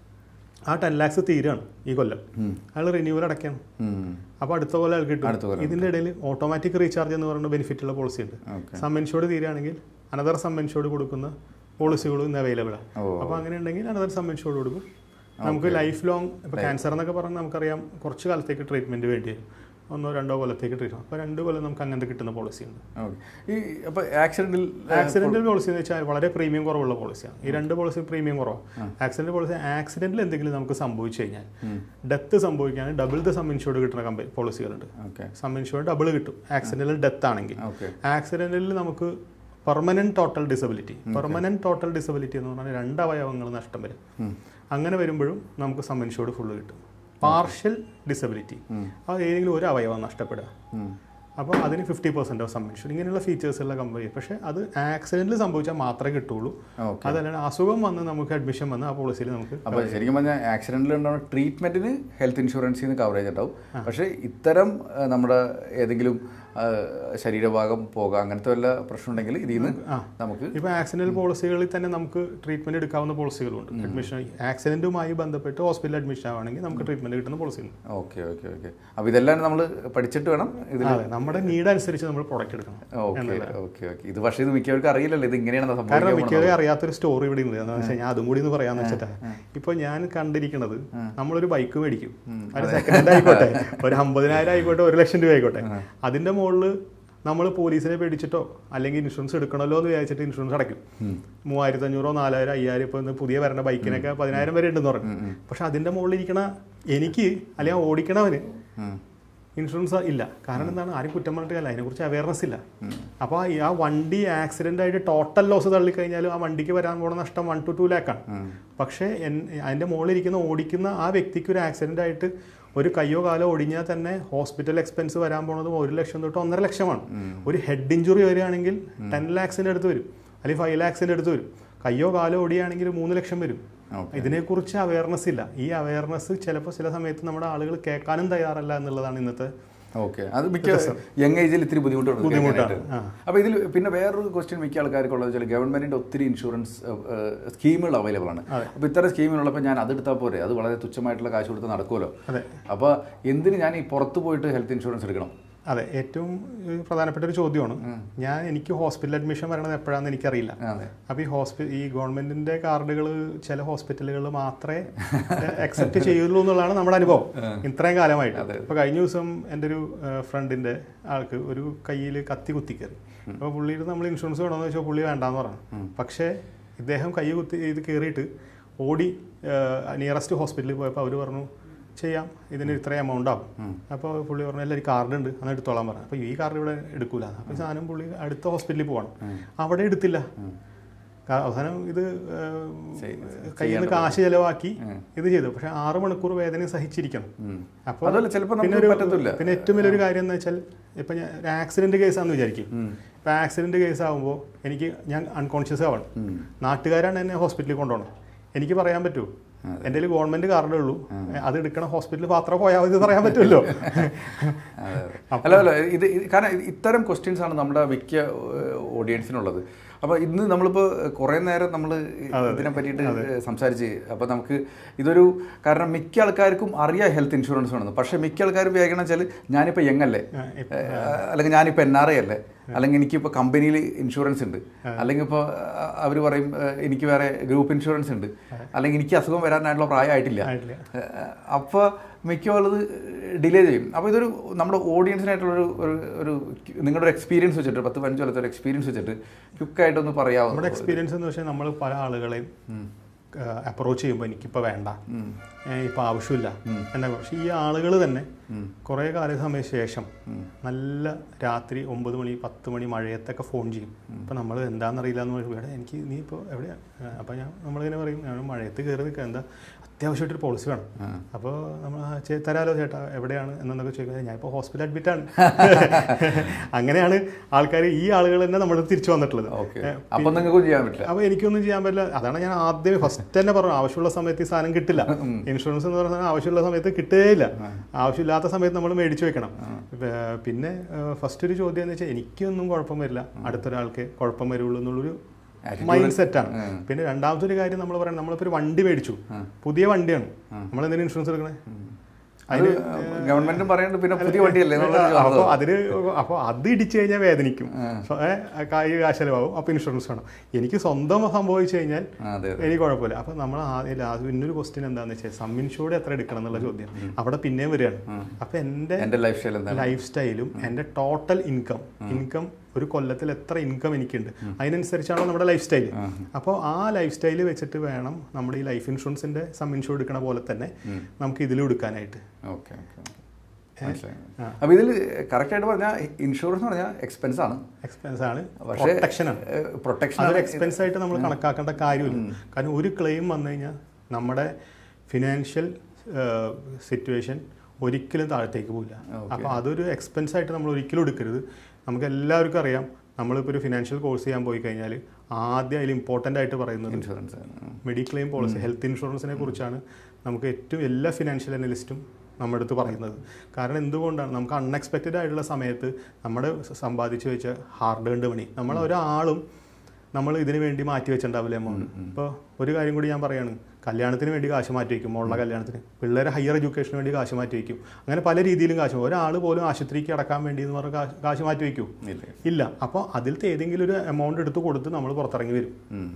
ആ ടെൻ ലാക്സ് തീരാണ് ഈ കൊല്ലം അയാൾ റിന്യൂവൽ അടയ്ക്കണം അപ്പോൾ അടുത്ത കൊല്ലം അയാൾക്ക് അടുത്ത കിട്ടും കൊല്ലം ഇതിന്റെ ഇടയിൽ ഓട്ടോമാറ്റിക് റീചാർജ് എന്ന് പറയുന്ന ബെനിഫിറ്റ് ഉള്ള പോളിസി ഉണ്ട് ഓക്കെ സമ്മൻഷോട് തീരുകയാണെങ്കിൽ അനദർ സമ്മൻഷോട് കൊടുക്കുന്ന പോളിസികളും ഇന്ന് അവൈലബിൾ ആണ് ഓ അപ്പോൾ അങ്ങനെ ഉണ്ടെങ്കിൽ അനദർ സമ്മൻഷോട് കൊടുക്കും നമുക്ക് ലൈഫ് ലോങ് ഇപ്പോൾ ക്യാൻസർ എന്നൊക്കെ പറഞ്ഞാൽ നമുക്കറിയാം കുറച്ച് കാലത്തേക്ക് ട്രീറ്റ്മെന്റ് വേണ്ടി വരും ഒന്നോ രണ്ടോ കൊല്ലത്തേക്ക് ട്രീറ്റ്മെന്റ് അപ്പോൾ രണ്ട് കൊല്ലം നമുക്ക് അങ്ങനത്തെ കിട്ടുന്ന പോളിസി ഉണ്ട് ഓക്കെ ഈ അപ്പോൾ ആക്സിഡന്റിൽ ആക്സിഡന്റൽ പോളിസി എന്ന് വെച്ചാൽ വളരെ പ്രീമിയം കുറവുള്ള പോളിസിയാണ് ഈ രണ്ട് പോളിസി പ്രീമിയം കുറവാണ് ആക്സിഡന്റ് പോളിസി ആക്സിഡന്റിൽ എന്തെങ്കിലും നമുക്ക് സംഭവിച്ചു കഴിഞ്ഞാൽ ഡെത്ത് സംഭവിക്കുകയാണെങ്കിൽ ഡബിൾ ദ സം ഇൻഷുർഡ് കിട്ടുന്ന കമ്പനി പോളിസികളുണ്ട് ഓക്കെ സം ഇൻഷുർഡ് ഡബിൾ കിട്ടും ആക്സിഡന്റിൽ ഡെത്ത് ആണെങ്കിൽ ഓക്കെ ആക്സിഡന്റിൽ നമുക്ക് permanent total disability permanent total disability എന്ന് പറഞ്ഞാൽ രണ്ട് അവയവങ്ങൾ നഷ്ടം വരും അങ്ങനെ വരുമ്പോഴും നമുക്ക് സം ഇൻഷുർഡ് ഫുള്ള് കിട്ടും പാർഷ്യൽ ഡിസബിലിറ്റി അത് ഏതെങ്കിലും ഒരു അവയവം നഷ്ടപ്പെടുക അപ്പോൾ അതിന് ഫിഫ്റ്റി പെർസെൻറ്റ് ഓഫ് സബ്മിഷൻ ഇങ്ങനെയുള്ള ഫീച്ചേഴ്സ് ഉള്ള കമ്പനി പക്ഷേ അത് ആക്സിഡന്റിൽ സംഭവിച്ചാൽ മാത്രമേ കിട്ടുള്ളൂ ഓക്കെ അതല്ലാണ്ട് അസുഖം വന്ന് നമുക്ക് അഡ്മിഷൻ വന്ന് ആ പോളിസിയിൽ നമുക്ക് അപ്പോൾ ശരിക്കും പറഞ്ഞാൽ ആക്സിഡന്റിൽ ഉണ്ടാവുന്ന ട്രീറ്റ്മെന്റിന് ഹെൽത്ത് ഇൻഷുറൻസിൽ നിന്ന് കവറേജ് ഉണ്ടാവും പക്ഷേ ഇത്തരം ആ, നമ്മുടെ ഏതെങ്കിലും ആ, ശരീരഭാഗം പോകുക അങ്ങനത്തെ വല്ല പ്രശ്നം ഉണ്ടെങ്കിൽ ഇതിൽ നിന്ന് ആ. നമുക്ക് ഇപ്പോൾ ആക്സിഡന്റ് പോളിസികളിൽ തന്നെ നമുക്ക് ട്രീറ്റ്മെന്റ് എടുക്കാവുന്ന പോളിസികളുണ്ട് അഡ്മിഷൻ ആക്സിഡന്റുമായി ബന്ധപ്പെട്ട് ഹോസ്പിറ്റൽ അഡ്മിഷൻ ആവുകയാണെങ്കിൽ നമുക്ക് ട്രീറ്റ്മെന്റ് കിട്ടുന്ന പോളിസി ഉണ്ട് ഓക്കെ ഓക്കെ ഓക്കെ അപ്പോൾ ഇതെല്ലാം നമ്മൾ പഠിച്ചിട്ട് വേണം ഇതിൽ അതെ നമ്മുടെ നീഡ് അനുസരിച്ച് നമ്മൾ പ്രൊഡക്റ്റ് എടുക്കണം ഓക്കെ ഓക്കെ ഓക്കെ ഇത് പക്ഷേ ഇത് മിക്കവർക്കും അറിയില്ലല്ലോ ഇത് ഇങ്ങനെയാണ് കാരണം സംഭവിക്കാൻ മിക്കവരെ അറിയാത്തൊരു സ്റ്റോറി ഇവിടെ ഉണ്ട് എന്താണെന്ന് വെച്ചാൽ ഞാൻ അതും കൂടി ഒന്ന് പറയാന്ന് വെച്ചിട്ടാ ഇപ്പൊ ഞാൻ കണ്ടിരിക്കുന്നത് നമ്മളൊരു ബൈക്ക് മേടിക്കും അത് സെക്കൻഡ് ഹാൻഡ് ആയിക്കോട്ടെ ഒരു അമ്പതിനായിരം ആയിക്കോട്ടെ ഒരു ലക്ഷം രൂപ ആയിക്കോട്ടെ അതിന്റെ മുകളിൽ നമ്മൾ പോലീസിനെ പേടിച്ചിട്ടോ അല്ലെങ്കിൽ ഇൻഷുറൻസ് എടുക്കണമല്ലോ എന്ന് വിചാരിച്ചിട്ട് ഇൻഷുറൻസ് അടയ്ക്കും മൂവായിരത്തി അഞ്ഞൂറോ നാലായിരം അയ്യായിരം ഇപ്പൊ ഇന്ന് പുതിയ വരുന്ന ബൈക്കിനൊക്കെ പതിനായിരം വരെ ഉണ്ടെന്ന് പറഞ്ഞു പക്ഷെ അതിന്റെ മുകളിൽ ഇരിക്കണ എനിക്ക് അല്ലെങ്കിൽ ഓടിക്കണവന് ഉം. ഇൻഷുറൻസ് ഇല്ല കാരണം എന്താണ് ആരും കുറ്റം പറഞ്ഞിട്ടില്ല അതിനെക്കുറിച്ച് അവയർനെസ് ഇല്ല അപ്പോൾ ആ വണ്ടി ആക്സിഡന്റ് ആയിട്ട് ടോട്ടൽ ലോസ് തള്ളിക്കഴിഞ്ഞാലും ആ വണ്ടിക്ക് വരാൻ പോണ നഷ്ടം വൺ ടു ടു ലാക്കാണ് പക്ഷേ എൻ- അതിന്റെ മുകളിൽ ഇരിക്കുന്ന ഓടിക്കുന്ന ആ വ്യക്തിക്ക് ഒരു ആക്സിഡന്റ് ആയിട്ട് ഒരു കയ്യോ കാലോ ഒടിഞ്ഞാൽ തന്നെ ഹോസ്പിറ്റൽ എക്സ്പെൻസ് വരാൻ പോണത് ഒരു ലക്ഷം തൊട്ട് ഒന്നര ലക്ഷമാണ് ഒരു ഹെഡ് ഇഞ്ചുറി വരികയാണെങ്കിൽ ടെൻ ലാക്സിന്റെ അടുത്ത് വരും അല്ലെങ്കിൽ ഫൈവ് ലാക്സിന്റെ അടുത്ത് വരും കയ്യോ കാലോ ഒടിയാണെങ്കിൽ മൂന്ന് ലക്ഷം വരും ഓക്കെ ഇതിനെക്കുറിച്ച് അവയർനെസ് ഇല്ല ഈ അവയർനെസ് ചിലപ്പോൾ ചില സമയത്ത് നമ്മുടെ ആളുകൾ കേൾക്കാനും തയ്യാറല്ല എന്നുള്ളതാണ് ഇന്നത്തെ ഓക്കെ അത് മിക്ക യങ് ഏജിൽ ഇത്തിരി ബുദ്ധിമുട്ടുണ്ട് ബുദ്ധിമുട്ടാണ്. കേൾക്കാനായിട്ട്. അപ്പോൾ ഇതിൽ പിന്നെ വേറൊരു ക്വസ്റ്റ്യൻ മിക്ക ആൾക്കാർക്കുള്ളത് വെച്ചാൽ ഗവൺമെന്റിന്റെ ഒത്തിരി ഇൻഷുറൻസ് സ്കീമുകൾ അവൈലബിൾ ആണ് അപ്പോൾ ഇത്തരം സ്കീമുകളുള്ളപ്പോൾ ഞാൻ അത് എടുത്താൽ പോരെ അത് വളരെ തുച്ഛമായിട്ടുള്ള കാശ് കൊടുത്ത് നടക്കുമല്ലോ അതെ അപ്പോൾ എന്തിന് ഞാൻ ഈ പുറത്ത് പോയിട്ട് ഹെൽത്ത് ഇൻഷുറൻസ് എടുക്കണം അതെ ഏറ്റവും ഏഹ്, പ്രധാനപ്പെട്ട ഒരു ചോദ്യമാണ് ഞാൻ എനിക്ക് ഹോസ്പിറ്റൽ അഡ്മിഷൻ വരണത് എപ്പോഴാണെന്ന് എനിക്കറിയില്ല അതെ അപ്പോൾ ഈ ഹോസ്പി ഈ ഗവൺമെന്റിന്റെ കാർഡുകൾ ചില ഹോസ്പിറ്റലുകളിൽ മാത്രമേ അക്സെപ്റ്റ് ചെയ്യുള്ളൂ എന്നുള്ളതാണ് നമ്മുടെ അനുഭവം ഇത്രയും കാലമായിട്ട് ഇപ്പോൾ കഴിഞ്ഞ ദിവസം എൻ്റെ ഒരു ഫ്രണ്ടിന്റെ ആൾക്ക് ഒരു കയ്യിൽ കത്തി കുത്തി കയറി അപ്പോൾ പുള്ളിയുടെ നമ്മൾ ഇൻഷുറൻസ് വേണമെന്ന് വെച്ചാൽ പുള്ളി വേണ്ടാന്ന് പറഞ്ഞു പക്ഷേ ഇദ്ദേഹം കൈ കുത്തി ഇത് കയറിയിട്ട് ഓടി നിയറസ്റ്റ് ഹോസ്പിറ്റലിൽ പോയപ്പോൾ അവർ പറഞ്ഞു ചെയ്യാം ഇതിന് ഇത്രയും എമൗണ്ട് ആവും അപ്പോൾ പുള്ളി പറഞ്ഞു എല്ലാവരും കാർഡ് ഉണ്ട് അന്ന് എടുത്തോളാൻ പറഞ്ഞു അപ്പോൾ ഈ കാർഡ് ഇവിടെ എടുക്കൂല അപ്പോൾ ഈ സാധനം പുള്ളി അടുത്ത ഹോസ്പിറ്റലിൽ പോവാണ് അവിടെ എടുത്തില്ല കാ- അവസാനം ഇത് ചെയ്- കയ്യിൽ നിന്ന് കാശ് ചെലവാക്കി ഇത് ചെയ്തു പക്ഷെ ആറ് മണിക്കൂർ വേദന സഹിച്ചിരിക്കണം ഉം. അപ്പോൾ അതുമല്ല ചിലപ്പോൾ പിന്നെ നമുക്ക് ഒരു പറ്റത്തില്ല പിന്നെ ഏറ്റവും വലിയൊരു കാര്യം എന്ന് വെച്ചാൽ ഇപ്പം ഞാൻ ഒരു ആക്സിഡന്റ് കേസാണെന്ന് വിചാരിക്കും ഇപ്പം ആക്സിഡന്റ് കേസ് ആകുമ്പോൾ എനിക്ക് ഞാൻ അൺകോൺഷ്യസ് ആവണം നാട്ടുകാരാണ് എന്നെ ഹോസ്പിറ്റലിൽ കൊണ്ടുപോകണം എനിക്ക് പറയാൻ പറ്റൂ എൻ്റെ കയ്യിൽ ഗവൺമെന്റ് കാർഡേ ഉള്ളൂ അത് എടുക്കണ ഹോസ്പിറ്റലിൽ മാത്രം പോയാൽ മതി എന്ന് പറയാൻ പറ്റുമല്ലോ അതെ, അതെ. അല്ല അല്ല ഇത് ഇത് കാരണം ഇത് ഇത്തരം ക്വസ്റ്റ്യൻസ് ആണ് നമ്മുടെ മിക്ക ഓഡിയൻസിനുള്ളത് അപ്പോൾ ഇന്ന് നമ്മളിപ്പോൾ കുറേ നേരം നമ്മൾ ഇതിനെ പറ്റിയിട്ട് സംസാരിച്ച് അപ്പോൾ നമുക്ക് ഇതൊരു കാരണം മിക്ക ആൾക്കാർക്കും അറിയാം ഹെൽത്ത് ഇൻഷുറൻസ് ആണെന്ന് പക്ഷേ മിക്ക ആൾക്കാരും വിചാരിക്കണം വെച്ചാൽ ഞാനിപ്പോൾ യങ്ങല്ലേ അല്ലെങ്കിൽ ഞാനിപ്പോൾ എൻ ആർ ഐ അല്ലേ അല്ലെങ്കിൽ എനിക്കിപ്പോൾ കമ്പനിയിൽ ഇൻഷുറൻസ് ഉണ്ട് അല്ലെങ്കിൽ ഇപ്പോൾ അവർ പറയും ഏഹ്, എനിക്ക് വേറെ ഗ്രൂപ്പ് ഇൻഷുറൻസ് ഉണ്ട് അല്ലെങ്കിൽ എനിക്ക് അസുഖം വരാനായിട്ടുള്ള പ്രായമായിട്ടില്ല ആയിട്ടില്ല. അപ്പോൾ മിക്കവാറും ഡിലേ ചെയ്യും അപ്പോൾ ഇതൊരു നമ്മുടെ ഓഡിയൻസിനായിട്ടുള്ളൊരു ഒരു ഒരു നിങ്ങളുടെ ഒരു എക്സ്പീരിയൻസ് വെച്ചിട്ട് പത്ത് പതിനഞ്ച് കൊല്ലത്തെ ഒരു എക്സ്പീരിയൻസ് വെച്ചിട്ട് ക്വിക്കായിട്ടൊന്ന് പറയാമോ നമ്മുടെ എക്സ്പീരിയൻസ് എന്ന് വെച്ചാൽ നമ്മൾ പല ആളുകളെയും അപ്രോച്ച് ചെയ്യുമ്പോൾ എനിക്കിപ്പോൾ വേണ്ട ഇപ്പം ആവശ്യമില്ല എന്നാ പക്ഷേ ഈ ആളുകൾ തന്നെ കുറേ കാല സമയ ശേഷം നല്ല രാത്രി ഒമ്പത് മണി പത്ത് മണി മഴയത്തൊക്കെ ഫോൺ ചെയ്യും അപ്പം നമ്മൾ എന്താണെന്നറിയില്ല എന്ന് പറയുമ്പോൾ "എടാ, എനിക്ക് നീ ഇപ്പോൾ എവിടെയാണ് അപ്പം ഞാൻ നമ്മളിങ്ങനെ പറയും ഞാൻ മഴയത്ത് കയറി നിൽക്കുക എന്താ അത്യാവശ്യമായിട്ടൊരു പോളിസി വേണം അപ്പോൾ നമ്മൾ "ആ, ചേ- തരാലോ ചേട്ടാ എവിടെയാണ് എന്നൊക്കെ ചോദിക്കുന്നത് ഞാൻ ഇപ്പോൾ ഹോസ്പിറ്റൽ അഡ്മിറ്റാണ് അങ്ങനെയാണ് ആൾക്കാർ ഈ ആളുകൾ തന്നെ നമ്മൾ തിരിച്ചു വന്നിട്ടുള്ളത് ഓക്കെ അപ്പം നിങ്ങൾക്കും ചെയ്യാൻ പറ്റില്ല അപ്പോൾ എനിക്കൊന്നും ചെയ്യാൻ പറ്റില്ല അതാണ് ഞാൻ ആദ്യം ഫസ്റ്റ് തന്നെ പറഞ്ഞു ആവശ്യമുള്ള സമയത്ത് ഈ സാധനം കിട്ടില്ല ഇൻഷുറൻസ് എന്ന് പറഞ്ഞാൽ ആവശ്യമുള്ള സമയത്ത് കിട്ടുകയില്ല ആവശ്യമില്ലാത്ത സമയത്ത് നമ്മൾ മേടിച്ചു വെക്കണം ഏർ പിന്നെ ഫസ്റ്റ് ഒരു ചോദ്യം എന്ന് വെച്ചാൽ എനിക്കൊന്നും കുഴപ്പം വരില്ല അടുത്തൊരാൾക്ക് കുഴപ്പം വരുള്ളൂ എന്നുള്ളൊരു മൈൻഡ് സെറ്റാണ് പിന്നെ രണ്ടാമത്തെ ഒരു കാര്യം നമ്മൾ പറയുന്നത് നമ്മളിപ്പോൾ ഒരു വണ്ടി മേടിച്ചു പുതിയ വണ്ടിയാണ് നമ്മൾ എന്തിനാ ഇൻഷുറൻസ് എടുക്കണേ അത് ഗവൺമെന്റും പറയുന്നുണ്ട് പിന്നെ പുതിയ വണ്ടിയല്ലേ എന്നുള്ളൊരു അപ്പോൾ അതിന് അപ്പോൾ അത് ഇടിച്ചു കഴിഞ്ഞാൽ വേദനിക്കും സോ, ഏ, കായിക കാശലമാവും അപ്പോൾ ഇൻഷുറൻസ് വേണം എനിക്ക് സ്വന്തം സംഭവിച്ചു കഴിഞ്ഞാൽ ആ, അതെ അതെ എനിക്ക് കുഴപ്പമില്ല അപ്പോൾ നമ്മൾ ആദ്യം ലാസ്റ്റ് പിന്നൊരു ക്വസ്റ്റ്യൻ എന്താണെന്ന് വെച്ചാൽ സം ഇൻഷൂർഡ് എത്ര എടുക്കണം എന്നുള്ള ചോദ്യം അവിടെ പിന്നെയും വരികയാണ് അപ്പോൾ എൻ്റെ എൻ്റെ ലൈഫ് സ്റ്റൈൽ എന്താണ് ലൈഫ് സ്റ്റൈലും എൻ്റെ ടോട്ടൽ ഇൻകം ഇൻകം ഒരു കൊല്ലത്തിൽ എത്ര ഇൻകം എനിക്കുണ്ട് അതിനനുസരിച്ചാണോ നമ്മുടെ ലൈഫ് സ്റ്റൈൽ അപ്പോൾ ആ ലൈഫ് സ്റ്റൈൽ വെച്ചിട്ട് വേണം നമ്മുടെ ഈ ലൈഫ് ഇൻഷുറൻസിൻ്റെ സം ഇൻഷൂർ എടുക്കണ പോലെ തന്നെ നമുക്ക് ഇതിലും എടുക്കാനായിട്ട് ഓക്കെ ഓക്കെ മനസ്സിലായി അപ്പോൾ ഇതിൽ കറക്റ്റായിട്ട് പറഞ്ഞാൽ ഇൻഷുറൻസ് എന്ന് പറഞ്ഞാൽ എക്സ്പെൻസ് ആണ് എക്സ്പെൻസ് ആണ് പക്ഷേ പ്രൊട്ടക്ഷൻ ആണ് പ്രൊട്ടക്ഷൻ അതൊരു എക്സ്പെൻസ് ആയിട്ട് നമ്മൾ കണക്കാക്കേണ്ട കാര്യമില്ല കാരണം ഒരു ക്ലെയിം വന്നു കഴിഞ്ഞാൽ നമ്മുടെ ഫിനാൻഷ്യൽ സിറ്റുവേഷൻ ഒരിക്കലും താഴത്തേക്ക് പോകില്ല അപ്പോൾ അതൊരു എക്സ്പെൻസ് ആയിട്ട് നമ്മൾ ഒരിക്കലും എടുക്കരുത് നമുക്ക് എല്ലാവർക്കും അറിയാം നമ്മളിപ്പോൾ ഒരു ഫിനാൻഷ്യൽ കോഴ്സ് ചെയ്യാൻ പോയി കഴിഞ്ഞാൽ ആദ്യം അതിൽ ഇമ്പോർട്ടൻ്റ് ആയിട്ട് പറയുന്നത് ഇൻഷുറൻസ് മെഡിക്ലെയിം പോളിസി ഹെൽത്ത് ഇൻഷുറൻസിനെ കുറിച്ചാണ് നമുക്ക് ഏറ്റവും എല്ലാ ഫിനാൻഷ്യൽ അനലിസ്റ്റും നമ്മുടെ അടുത്ത് പറയുന്നത് കാരണം എന്തുകൊണ്ടാണ് നമുക്ക് അൺഎക്സ്പെക്റ്റഡ് ആയിട്ടുള്ള സമയത്ത് നമ്മുടെ സമ്പാദിച്ചു വെച്ച ഹാർഡ് ഏൺഡ് മണി നമ്മൾ ഒരാളും നമ്മൾ ഇതിന് വേണ്ടി മാറ്റി വെച്ചിട്ടുണ്ടാവില്ല എമൗണ്ട് ഇപ്പോൾ ഒരു കാര്യം കൂടി ഞാൻ പറയാണ് കല്യാണത്തിന് വേണ്ടി കാശ് മാറ്റി വയ്ക്കും മോളുടെ കല്യാണത്തിന് പിള്ളേരെ ഹയർ എഡ്യൂക്കേഷന് വേണ്ടി കാശ് മാറ്റി വയ്ക്കും അങ്ങനെ പല രീതിയിലും കാശ് ഒരാൾ പോലും ആശുപത്രിക്ക് അടക്കാൻ വേണ്ടി എന്ന് പറഞ്ഞ് കാശ് കാശ് മാറ്റി വയ്ക്കൂ ഇല്ല ഇല്ല അപ്പോൾ അതിലത്തെ ഏതെങ്കിലും ഒരു എമൗണ്ട് എടുത്ത് കൊടുത്ത് നമ്മൾ പുറത്തിറങ്ങി വരും ഉം.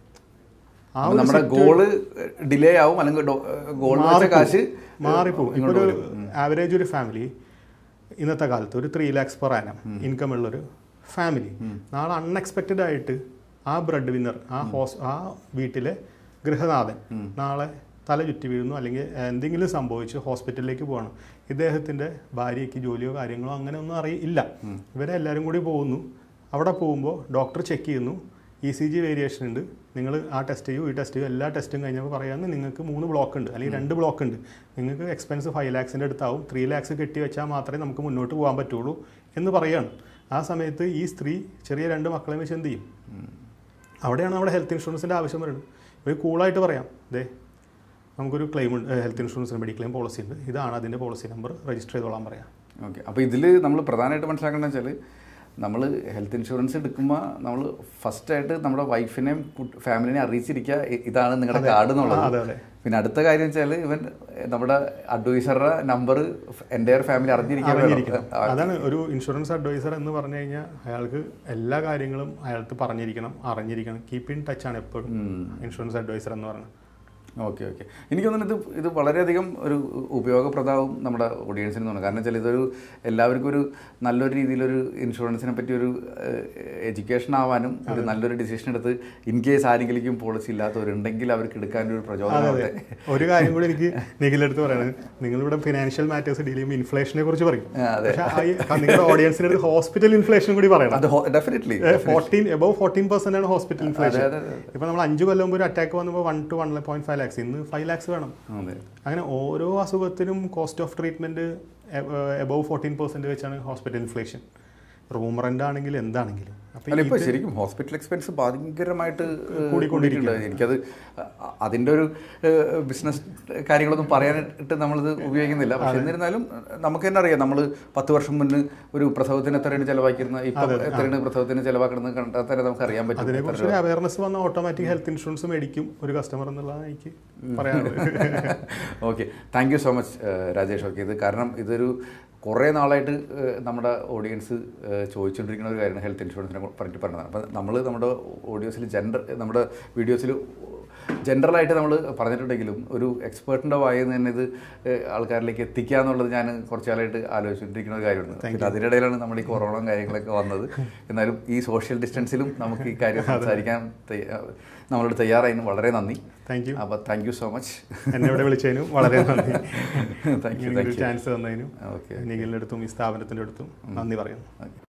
ആ അപ്പോൾ ഒരു നമ്മുടെ ഗോള് ഡിലേ ആവും അല്ലെങ്കിൽ ഗോൾ വെച്ച കാശ് മാറിപ്പോകും ഇപ്പോൾ ഒരു ആവറേജ് ഒരു ഫാമിലി ഇന്നത്തെ കാലത്ത് ഒരു three lakhs per annum income ഉള്ളൊരു ഫാമിലി നാളെ അൺഎക്സ്പെക്റ്റഡ് ആയിട്ട് ആ ബ്രെഡ് വിന്നർ ആ ഹോസ് ആ വീട്ടിലെ ഗൃഹനാഥൻ നാളെ തല ചുറ്റി വീഴുന്നു അല്ലെങ്കിൽ എന്തെങ്കിലും സംഭവിച്ച് ഹോസ്പിറ്റലിലേക്ക് പോവാണ് ഇദ്ദേഹത്തിൻ്റെ ഭാര്യയ്ക്ക് ജോലിയോ കാര്യങ്ങളോ അങ്ങനെ ഒന്നും അറിയില്ല ഇവരെ എല്ലാവരും കൂടി പോകുന്നു അവിടെ പോകുമ്പോൾ ഡോക്ടർ ചെക്ക് ചെയ്യുന്നു ഇ സി ജി വേരിയേഷൻ ഉണ്ട് നിങ്ങൾ ആ ടെസ്റ്റ് ചെയ്യൂ ഈ ടെസ്റ്റ് ചെയ്യൂ എല്ലാ ടെസ്റ്റും കഴിഞ്ഞപ്പോൾ പറയാമെന്ന് നിങ്ങൾക്ക് മൂന്ന് ബ്ലോക്ക് ഉണ്ട് അല്ലെങ്കിൽ രണ്ട് ബ്ലോക്ക് ഉണ്ട് നിങ്ങൾക്ക് എക്സ്പെൻസ് ഫൈവ് ലാക്സിൻ്റെ അടുത്താവും ത്രീ ലാക്സ് കെട്ടി വെച്ചാൽ മാത്രമേ നമുക്ക് മുന്നോട്ട് പോകാൻ പറ്റുള്ളൂ എന്ന് പറയുകയാണ് ആ സമയത്ത് ഈ സ്ത്രീ ചെറിയ രണ്ട് മക്കളെ വെച്ച് എന്ത് ചെയ്യും അവിടെയാണ് നമ്മുടെ ഹെൽത്ത് ഇൻഷുറൻസിൻ്റെ ആവശ്യം വരുന്നത് ഒരു കൂളായിട്ട് പറയാം ദേ നമുക്കൊരു ക്ലെയിം ഉണ്ട് ഹെൽത്ത് ഇൻഷുറൻസിന് മെഡിക്ലെയിം പോളിസി ഉണ്ട് ഇതാണ് അതിൻ്റെ പോളിസി നമ്പർ രജിസ്റ്റർ ചെയ്തോളാൻ പറയാം ഓക്കെ അപ്പോൾ ഇതിൽ നമ്മൾ പ്രധാനമായിട്ട് മനസ്സിലാക്കേണ്ടത് വെച്ചാൽ നമ്മൾ ഹെൽത്ത് ഇൻഷുറൻസ് എടുക്കുമ്പോൾ നമ്മൾ ഫസ്റ്റായിട്ട് നമ്മുടെ വൈഫിനെയും ഫാമിലിനെ അറിയിച്ചിരിക്കുക ഇ- ഇതാണ് നിങ്ങളുടെ കാർഡ് എന്നുള്ളത് അതെ അതെ പിന്നെ അടുത്ത കാര്യം വെച്ചാൽ ഇവൻ നമ്മുടെ അഡ്വൈസറുടെ നമ്പർ എൻ്റെ ഫാമിലി അറിഞ്ഞിരിക്കാൻ വേണം. അറിഞ്ഞിരിക്കണം അതാണ് ഒരു ഇൻഷുറൻസ് അഡ്വൈസർ എന്ന് പറഞ്ഞു കഴിഞ്ഞാൽ അയാൾക്ക് എല്ലാ കാര്യങ്ങളും അയാൾക്ക് പറഞ്ഞിരിക്കണം അറിഞ്ഞിരിക്കണം കീപ്പ് ഇൻ ടച്ച് ആണ് എപ്പോഴും ഇൻഷുറൻസ് അഡ്വൈസർ എന്ന് പറയുന്നത് ഓക്കെ ഓക്കെ എനിക്ക് തോന്നുന്നു ഇത് ഇത് വളരെയധികം ഒരു ഉപയോഗപ്രദവും നമ്മുടെ ഓഡിയൻസിന് തോന്നുന്നു കാരണം വെച്ചാൽ ഇതൊരു എല്ലാവർക്കും ഒരു നല്ലൊരു രീതിയിലൊരു ഇൻഷുറൻസിനെ പറ്റി ഒരു എഡ്യൂക്കേഷൻ ആവാനും ഒരു നല്ലൊരു ഡിസിഷൻ എടുത്ത് ഇൻ കേസ് ആരെങ്കിലും പോളിസി ഇല്ലാത്തവരുണ്ടെങ്കിൽ അവർക്ക് എടുക്കാൻ ഒരു പ്രചോദനമാവട്ടെ ഒരു കാര്യം കൂടി എനിക്ക് നിഖിലെടുത്ത് പറയണത് നിങ്ങളിവിടെ ഫിനാൻഷ്യൽ മാറ്റേഴ്സ് ഡീൽ ചെയ്യുമ്പോൾ ഇൻഫ്ലേഷനെ കുറിച്ച് പറയും ആ, അതെ. പക്ഷേ ആ ഈ- നിങ്ങളുടെ ഓഡിയൻസിന്റെ അടുത്ത് ഹോസ്പിറ്റൽ ഇൻഫ്ലേഷൻ കൂടി പറയണം അത് definitely fourteen above fourteen percent ആണ് ഹോസ്പിറ്റൽ ഇൻഫ്ലേഷൻ അതെ, അതെ, ഇപ്പൊ നമ്മൾ അഞ്ച് കൊല്ലം മുമ്പ് ഒരു അറ്റാക്ക് വന്നപ്പോൾ one two one point five lakhs ഇന്ന് ഫൈവ് ലാക്സ് വേണം അതെ അങ്ങനെ ഓരോ അസുഖത്തിനും cost of treatment above fourteen percent വെച്ചാണ് ഹോസ്പിറ്റൽ ഇൻഫ്ലേഷൻ റൂം റെന്റ് ആണെങ്കിലും എന്താണെങ്കിലും അപ്പൊ അല്ല ഇപ്പൊ ശരിക്കും ഹോസ്പിറ്റൽ എക്സ്പെൻസ് ഭയങ്കരമായിട്ട് ഏഹ്, കൂടിക്കൊണ്ടിരിക്കുകയാണ്. കൂടിയിട്ടുണ്ട് എനിക്കത് അ- അതിന്റെ ഒരു ബിസിനസ് കാര്യങ്ങളൊന്നും പറയാനായിട്ട് നമ്മളിത് ഉപയോഗിക്കുന്നില്ല പക്ഷെ എന്നിരുന്നാലും നമുക്ക് തന്നെ അറിയാം നമ്മൾ പത്ത് വർഷം മുന്നേ ഒരു പ്രസവത്തിന് എത്രയാണ് ചെലവാക്കിയിരുന്നത് ഇപ്പൊ എത്രയാണ് പ്രസവത്തിന് ചെലവാക്കുന്നത് കണ്ടാൽ തന്നെ നമുക്ക് അറിയാൻ പറ്റും അതിനെ കുറിച്ച് ഒരു അവയർനെസ് വന്ന ഓട്ടോമാറ്റിക് ഹെൽത്ത് ഇൻഷുറൻസ് മേടിക്കും ഒരു കസ്റ്റമർ എന്നുള്ളതാണ് എനിക്ക് പറയാനുള്ളത് okay thank you so much Rajesh okay ഇത് കാരണം ഇതൊരു കുറേ നാളായിട്ട് ഏഹ്, നമ്മുടെ ഓഡിയൻസ് ഏഹ്, ചോദിച്ചുകൊണ്ടിരിക്കുന്ന ഒരു കാര്യമാണ് ഹെൽത്ത് ഇൻഷുറൻസിനെ പറ്റി പറഞ്ഞതാണ് അപ്പം നമ്മൾ നമ്മുടെ ഓഡിയോസിൽ ജെൻഡർ നമ്മുടെ വീഡിയോസിൽ ജനറലായിട്ട് നമ്മൾ പറഞ്ഞിട്ടുണ്ടെങ്കിലും ഒരു എക്സ്പേർട്ടിൻ്റെ വായിൽ നിന്ന് തന്നെ ഇത് ഏഹ്, ആൾക്കാരിലേക്ക് എത്തിക്കുക എന്നുള്ളത് ഞാൻ കുറച്ച് കാലമായിട്ട് ആലോചിച്ചുകൊണ്ടിരിക്കുന്ന ഒരു കാര്യമാണ് പിന്നെ അതിനിടയിലാണ് നമ്മൾ ഈ കൊറോണ കാര്യങ്ങളൊക്കെ വന്നത് എന്നാലും ഈ സോഷ്യൽ ഡിസ്റ്റൻസിലും നമുക്ക് ഈ കാര്യം സംസാരിക്കാൻ തയ്യ- നമ്മളോട് തയ്യാറായതിന് വളരെ നന്ദി താങ്ക് യു അപ്പോൾ താങ്ക് യു സോ മച്ച് എന്നെ ഇവിടെ വിളിച്ചതിനും വളരെ നന്ദി താങ്ക് യു ഇങ്ങനെ താങ്ക് ഒരു യു ചാൻസ് തന്നതിനും ഓക്കെ നിഖിലിന്റെ അടുത്തും ഈ സ്ഥാപനത്തിന്റെ അടുത്തും നന്ദി പറയുന്നു ഓക്കെ